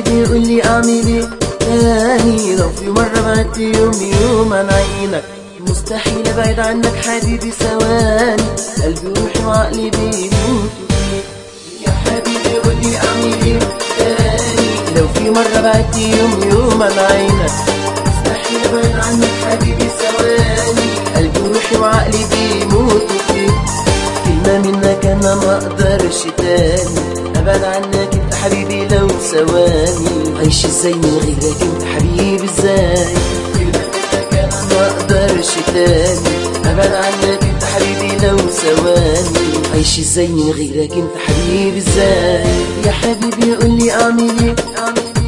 حبيبي قول لي اعمل ايه تاني لو في مرة بعدت يوم يوم عن عينك مستحيل ابعد عنك حبيبي ثواني قلبي وروحي وعقلي بيموتوا فيك يا حبيبي قول لي اعمل ايه تاني لو في مرة بعدت يوم يوم عن عينك مستحيل ابعد عنك حبيبي ثواني قلبي وروحي وعقلي بيموتوا فيك كلمة منك انا ما اقدرش تاني ابعد عنك انت حبيبي لو ثواني عايش ازاي من غيرك انت حبيبي ازاي كلمة منك انا ما اقدرش تاني ابعد عنك انت حبيبي لو ثواني عايش ازاي من غيرك انت حبيبي ازاي يا حبيبي قول لي اعمل ايه اعمل ايه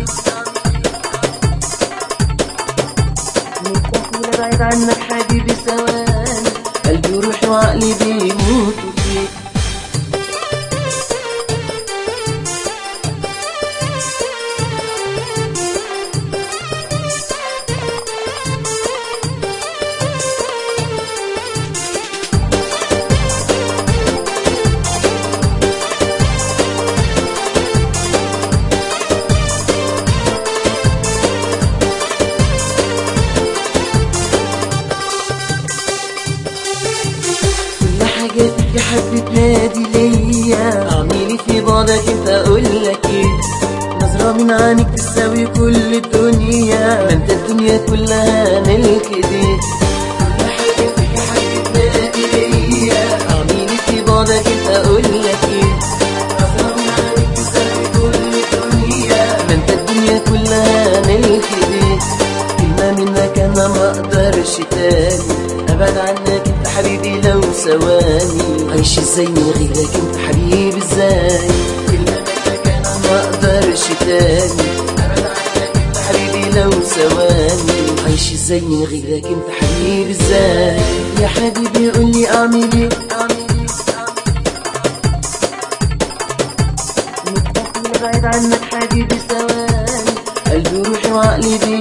مستحيل ابعد عنك حبيبي ثواني قلبي وروحي وعقلي بيموتوا فيك كل حاجاتك يا حبة نادي ليا اعملي في بعضك انت اقول لك ايه نظرة من عينك تساوي كل الدنيا ما انت الدنيا كلها ملك ايديك كل حاجاتك يا حبة نادي ليا اعملي في بعضك انت اقول لك ايه نظرة من عينك تساوي كل الدنيا ما انت الدنيا كلها ملك ايديك كلمة منك انا ما اقدرش تاني ابعد عنك انت حبيبي لو ثواني عايش ازاي من غيرك انت حبيبي ازاي كلمة منك انا ما اقدرش تاني ابعد عنك انت حبيبي لو ثواني عايش ازاي من غيرك انت حبيبي ازاي يا حبيبي قول لي اعمل ايه اعمل ايه مستحيل ابعد عنك حبيبي ثواني قلبي وروحي وعقلي